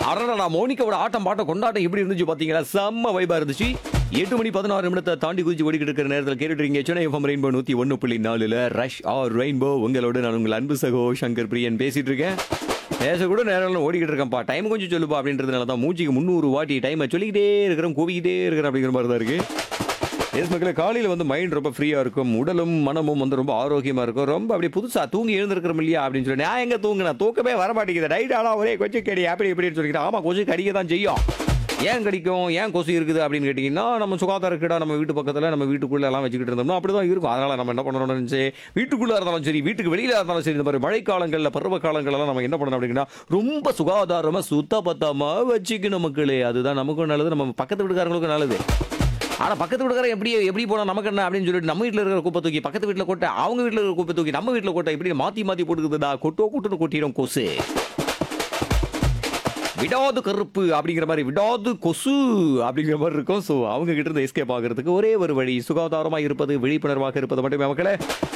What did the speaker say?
அடடா மோனிகாவோட ஆட்டம் பாட்டம் கொண்டாட்டம் எப்படி இருந்துச்சு பாத்தீங்களா செம்ம வைபா இருந்துச்சு எட்டு மணி பதினாறு நிமிடத்தை தாண்டி குதிச்சு ஓடிக்கிட்டு இருக்கிற நேரத்தில் கேட்டுட்டு சென்னை எஃப்எம் ரெயின்போ நூத்தி ஒன்னு புள்ளி நாலுல ரஷ் ஆர் ரெயின்போ உங்களோட நான் உங்கள் அன்பு சகோ சங்கர் பிரியன் பேசிட்டு இருக்கேன் பேச கூட நேரம் ஓடிக்கிட்டு இருக்கேன்ப்பா டைம் கொஞ்சம் சொல்லுப்பா அப்படின்றதுனால தான் மூச்சுக்கு முந்நூறு வாட்டி டைமை சொல்லிக்கிட்டே இருக்கிறேன் கூவிக்கிட்டே இருக்கிறேன் அப்படிங்கிற மாதிரி தான் இருக்கு எஸ் மக்களே காலையில் வந்து மைண்ட் ரொம்ப ஃப்ரீயாக இருக்கும் உடலும் மனமும் வந்து ரொம்ப ஆரோக்கியமாக இருக்கும் ரொம்ப அப்படி புதுசாக தூங்கி எழுந்திருக்கிறோம் இல்லையா அப்படின்னு சொல்லி நான் எங்கே தூங்கினேன் தூக்கமே வர மாட்டேங்குது ரைட் ஆனால் ஒரே கொச்சு கடி அப்படி இப்படின்னு சொல்லிக்கிறேன் ஆமாம் கொசு கடிக்க தான் செய்யும் ஏன் கடிக்கும் ஏன் கொசு இருக்குது அப்படின்னு கேட்டிங்கன்னா நம்ம சுகாதார கேடா நம்ம வீட்டு பக்கத்தில் நம்ம வீட்டுக்குள்ளே எல்லாம் வச்சுக்கிட்டு இருந்தோம்னா அப்படி தான் இருக்கும் அதனால் நம்ம என்ன பண்ணணும்னு சரி வீட்டுக்குள்ளே இருந்தாலும் சரி வீட்டுக்கு வெளியில் இருந்தாலும் சரி இந்த மாதிரி மழைக்காலங்களில் பருவ காலங்களெல்லாம் நம்ம என்ன பண்ணணும் அப்படின்னா ரொம்ப சுகாதாரமாக சுத்த பத்தாமல் வச்சுக்கணும் மக்களே அதுதான் நமக்கும் நல்லது நம்ம பக்கத்து வீட்டுக்காரங்களுக்கும் நல்லது ஆனா பக்கத்து வீட்டுக்காரன் எப்படி எப்படி போனா நமக்கு என்ன அப்படின்னு சொல்லிட்டு நம்ம வீட்ல இருக்கிற குப்பை தூக்கி பக்கத்து வீட்ல கொட்ட அவங்க வீட்ல இருக்கிற குப்பை தூக்கி நம்ம வீட்ல கொட்ட இப்படி மாத்தி மாத்தி போட்டுக்குதுடா கொட்டோ கொட்டுன்னு கொட்டிடும் கொசு விடாது கருப்பு அப்படிங்கிற மாதிரி விடாது கொசு அப்படிங்கிற மாதிரி இருக்கும் ஸோ அவங்க கிட்ட இருந்து எஸ்கேப் ஆகிறதுக்கு ஒரே ஒரு வழி சுகாதாரமாக இருப்பது விழிப்புணர்வாக இருப்பது மட்டுமே மக்களே